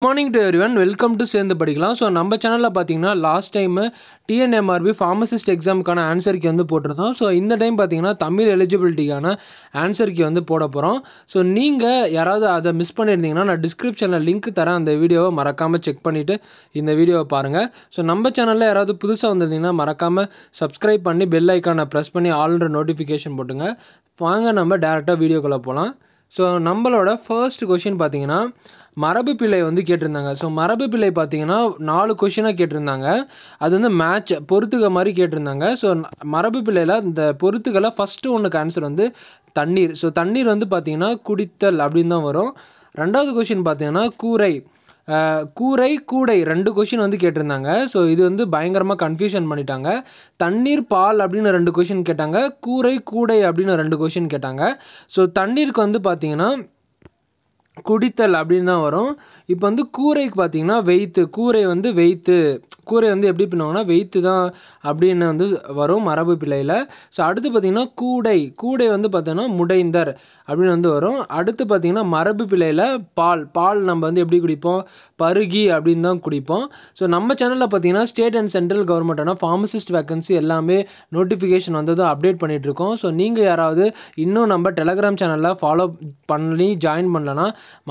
morning to everyone welcome to சேர்ந்து படிக்கலாம் so நம்ம சேனலில் பார்த்தீங்கன்னா லாஸ்ட் டைமு டிஎன்எம்ஆர்பி ஃபார்மசிஸ்ட் எக்ஸாமுக்கான ஆன்சர் கீ வந்து போட்டிருந்தோம் ஸோ இந்த டைம் பார்த்தீங்கன்னா தமிழ் எலிஜிபிலிட்டிக்கான ஆன்சர் கீ வந்து போட போகிறோம் ஸோ நீங்கள் யாராவது அதை மிஸ் பண்ணியிருந்தீங்கன்னா நான் டிஸ்கிரிப்ஷனில் லிங்க் தரேன் அந்த வீடியோவை மறக்காமல் செக் பண்ணிவிட்டு இந்த வீடியோவை பாருங்கள் ஸோ நம்ம சேனலில் யாராவது புதுசாக வந்திருந்தீங்கன்னா மறக்காமல் சப்ஸ்கிரைப் பண்ணி பெல் ஐக்கானை ப்ரெஸ் பண்ணி ஆல்ன்ற நோட்டிஃபிகேஷன் போட்டுங்க வாங்க நம்ம டேரெக்டாக வீடியோக்குள்ளே போகலாம் ஸோ நம்மளோட ஃபர்ஸ்ட் கொஷின் பார்த்தீங்கன்னா மரபு பிள்ளை வந்து கேட்டிருந்தாங்க ஸோ மரபு பிள்ளை பார்த்தீங்கன்னா நாலு கொஷினாக கேட்டிருந்தாங்க அது வந்து மேட்ச் பொறுத்துக்க மாதிரி கேட்டிருந்தாங்க ஸோ மரபு பிள்ளையில் இந்த பொறுத்துக்களை ஃபஸ்ட்டு ஒன்றுக்கு ஆன்சர் வந்து தண்ணீர் ஸோ தண்ணீர் வந்து பார்த்தீங்கன்னா குடித்தல் அப்படின்னு தான் வரும் ரெண்டாவது கொஷின் பார்த்தீங்கன்னா கூரை அஹ், கூரை கூடை ரெண்டு கொஷின் வந்து கேட்டிருந்தாங்க ஸோ இது வந்து பயங்கரமாக கன்ஃபியூஷன் பண்ணிட்டாங்க தண்ணீர் பால் அப்படின்னு ரெண்டு கொஷின் கேட்டாங்க கூரை கூடை அப்படின்னு ரெண்டு கொஷின் கேட்டாங்க ஸோ தண்ணீருக்கு வந்து பார்த்தீங்கன்னா குடித்தல் அப்படின்னு தான் வரும் இப்போ வந்து கூரைக்கு பார்த்தீங்கன்னா வெய்த்து கூரை வந்து வெய்த்து கூரை வந்து எப்படி பண்ணுவாங்கன்னா வெய்த்து தான் அப்படின்னு வந்து வரும் மரபு பிள்ளையில் ஸோ அடுத்து பார்த்தீங்கன்னா கூடை கூடை வந்து பார்த்தீங்கன்னா முடைந்தர் அப்படின்னு வந்து வரும் அடுத்து பார்த்தீங்கன்னா மரபு பிள்ளையில் பால் பால் நம்ம வந்து எப்படி குடிப்போம் பருகி அப்படின்னு தான் குடிப்போம் ஸோ நம்ம சேனலில் பார்த்தீங்கன்னா ஸ்டேட் அண்ட் சென்ட்ரல் கவர்மெண்ட்டான ஃபார்மசிஸ்ட் வேகன்சி எல்லாமே நோட்டிஃபிகேஷன் வந்ததும் அப்டேட் பண்ணிகிட்ருக்கோம் ஸோ நீங்கள் யாராவது இன்னும் நம்ம டெலகிராம் சேனலில் ஃபாலோ பண்ணி ஜாயின் பண்ணலன்னா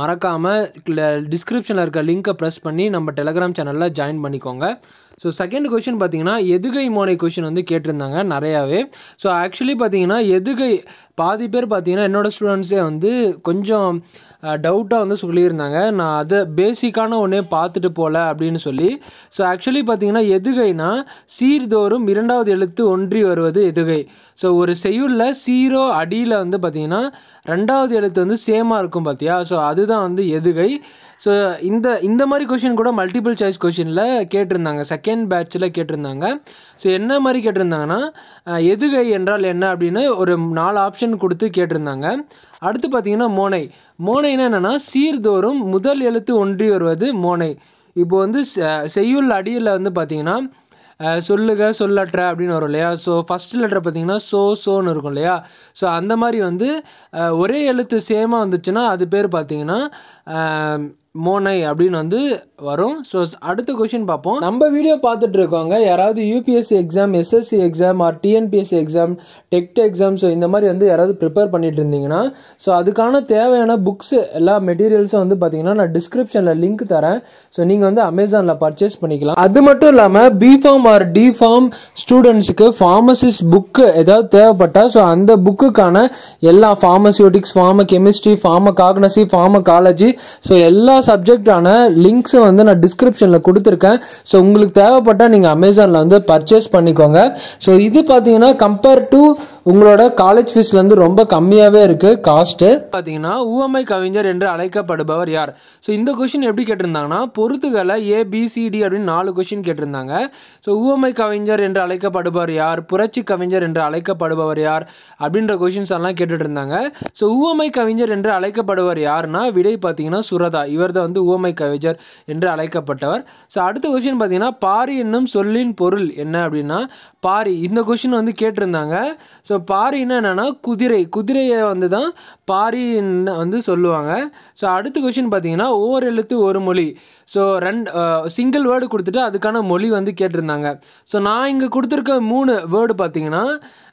மறக்காமல் டிஸ்கிரிப்ஷனில் இருக்க லிங்க்கை ப்ரெஸ் பண்ணி நம்ம டெலகிராம் சேனலில் ஜாயின் பண்ணிக்கோங்க ஸோ செகண்ட் கொஷின் பார்த்தீங்கன்னா எதுகை மோனை கொஷின் வந்து கேட்டிருந்தாங்க நிறையாவே ஸோ ஆக்சுவலி பார்த்தீங்கன்னா எதுகை பாதி பேர் பார்த்தீங்கன்னா என்னோடய ஸ்டூடெண்ட்ஸே வந்து கொஞ்சம் டவுட்டாக வந்து சொல்லியிருந்தாங்க நான் அதை பேசிக்கான ஒன்றே பார்த்துட்டு போகல அப்படின்னு சொல்லி ஸோ ஆக்சுவலி பார்த்தீங்கன்னா எதுகைனா சீர்தோறும் இரண்டாவது எழுத்து ஒன்றி வருவது எதுகை ஸோ ஒரு செய்யுளில் சீரோ அடியில் வந்து பார்த்தீங்கன்னா ரெண்டாவது எழுத்து வந்து சேமாக இருக்கும் பார்த்தியா ஸோ அதுதான் வந்து எதுகை ஸோ இந்த இந்த மாதிரி கொஷின் கூட மல்டிபிள் சாய்ஸ் கொஷினில் கேட்டிருந்தாங்க செகண்ட் பேட்சில் கேட்டிருந்தாங்க ஸோ என்ன மாதிரி கேட்டிருந்தாங்கன்னா அஹ், எதுகை என்றால் என்ன அப்படின்னு ஒரு நாலு ஆப்ஷன் கொடுத்து கேட்டிருந்தாங்க அடுத்து பார்த்தீங்கன்னா மோனை மோனைனா என்னென்னா சீர்தோறும் முதல் எழுத்து ஒன்றி வருவது மோனை இப்போ வந்து செ- செய்யுள் அடியில் வந்து பார்த்தீங்கன்னா அஹ், சொல்லுக சொல்லற்ற அப்படின்னு வரும் இல்லையா ஸோ ஃபஸ்ட் லெட்டர் பார்த்தீங்கன்னா சோ சோன்னு இருக்கும் இல்லையா ஸோ அந்த மாதிரி வந்து அஹ், ஒரே எழுத்து சேமாக வந்துச்சுன்னா அது பேர் பார்த்தீங்கன்னா அஹ், மோனை அப்படின்னு வந்து வரும் ஸோ அடுத்த கொஷின் பார்ப்போம் நம்ம வீடியோ பார்த்துட்டு இருக்கவங்க யாராவது UPSC exam SSC exam or TNPSC exam டெக்ட் எக்ஸாம் ஸோ இந்த மாதிரி வந்து யாராவது ப்ரிப்பேர் பண்ணிட்டு இருந்தீங்கன்னா ஸோ அதுக்கான தேவையான புக்ஸ் எல்லா மெட்டீரியல்ஸும் வந்து பார்த்தீங்கன்னா நான் டிஸ்கிரிப்ஷனில் லிங்க் தரேன் ஸோ நீங்கள் வந்து அமேசானில் பர்ச்சேஸ் பண்ணிக்கலாம் அது மட்டும் இல்லாமல் பிஃபார்ம் ஆர் டிஃபார்ம் ஸ்டூடெண்ட்ஸுக்கு ஃபார்மசிஸ்ட் புக்கு ஏதாவது தேவைப்பட்டால் ஸோ அந்த புக்குக்கான எல்லா pharmaceutics pharma chemistry pharmacognosy pharmacology so எல்லா சப்ஜெக்டான லிங்க்ஸும் வந்து நான் டிஸ்கிரிப்ஷனில் கொடுத்துருக்கேன் ஸோ உங்களுக்கு தேவைப்பட்டால் நீங்கள் அமேசானில் வந்து பர்ச்சேஸ் பண்ணிக்கோங்க ஸோ இது பார்த்தீங்கன்னா கம்பேர் டு உங்களோட காலேஜ் ஃபீஸ்லேருந்து ரொம்ப கம்மியாகவே இருக்குது காஸ்ட்டு பார்த்தீங்கன்னா ஊமை கவிஞர் என்று அழைக்கப்படுபவர் யார் ஸோ இந்த கொஷின் எப்படி கேட்டிருந்தாங்கன்னா பொறுத்துகளை ஏ பி சி டி அப்படின்னு நாலு கொஷின் கேட்டிருந்தாங்க ஸோ ஊமை கவிஞர் என்று அழைக்கப்படுபவர் யார் புரட்சி கவிஞர் என்று அழைக்கப்படுபவர் யார் அப்படின்ற கொஷின்ஸ் எல்லாம் கேட்டுட்டு இருந்தாங்க ஸோ ஊமை கவிஞர் என்று அழைக்கப்படுவர் யாருன்னா விடை பார்த்தீங்கன்னா சுரதா இவர் தான் வந்து ஊமை கவிஞர் என்று அழைக்கப்பட்டவர் ஸோ அடுத்த கொஷின் பார்த்தீங்கன்னா பாரி என்னும் சொல்லின் பொருள் என்ன அப்படின்னா பாரி இந்த கொஷின் வந்து கேட்டிருந்தாங்க ஸோ பாரின்னா என்னென்னா குதிரை குதிரையை வந்து தான் பாரின்னு வந்து சொல்லுவாங்க ஸோ அடுத்த கொஷின் பார்த்தீங்கன்னா ஓர் எழுத்து ஒரு மொழி ஸோ ரெண்டு சிங்கிள் வேர்டு கொடுத்துட்டு அதுக்கான மொழி வந்து கேட்டிருந்தாங்க ஸோ நான் இங்கே கொடுத்துருக்க மூணு வேர்டு பார்த்தீங்கன்னா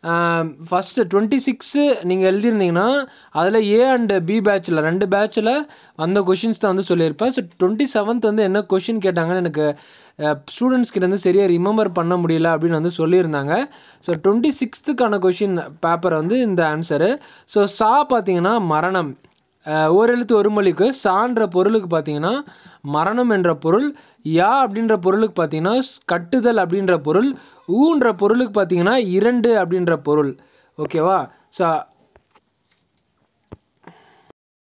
ஃபஸ்ட்டு டுவெண்ட்டி சிக்ஸு நீங்கள் எழுதியிருந்தீங்கன்னா அதில் ஏ அண்ட் பி பேட்சில் ரெண்டு பேட்சில் அந்த கொஷின்ஸ் தான் வந்து சொல்லியிருப்பேன் ஸோ டுவெண்ட்டி செவன்த் வந்து என்ன கொஷின் கேட்டாங்கன்னு எனக்கு ஸ்டூடெண்ட்ஸ் கிட்ட வந்து சரியாக ரிமெம்பர் பண்ண முடியல அப்படின்னு வந்து சொல்லியிருந்தாங்க ஸோ டுவெண்ட்டி சிக்ஸ்த்துக்கான கொஷின் பேப்பர் வந்து இந்த ஆன்சரு ஸோ சா பார்த்தீங்கன்னா மரணம் அஹ், ஒரு எழுத்து ஒரு மொழிக்கு சான்ற பொருளுக்கு பார்த்தீங்கன்னா மரணம் என்ற பொருள் யா அப்படின்ற பொருளுக்கு பார்த்தீங்கன்னா கட்டுதல் அப்படின்ற பொருள் ஊன்ற பொருளுக்கு பார்த்தீங்கன்னா இரண்டு அப்படின்ற பொருள் ஓகேவா ஸோ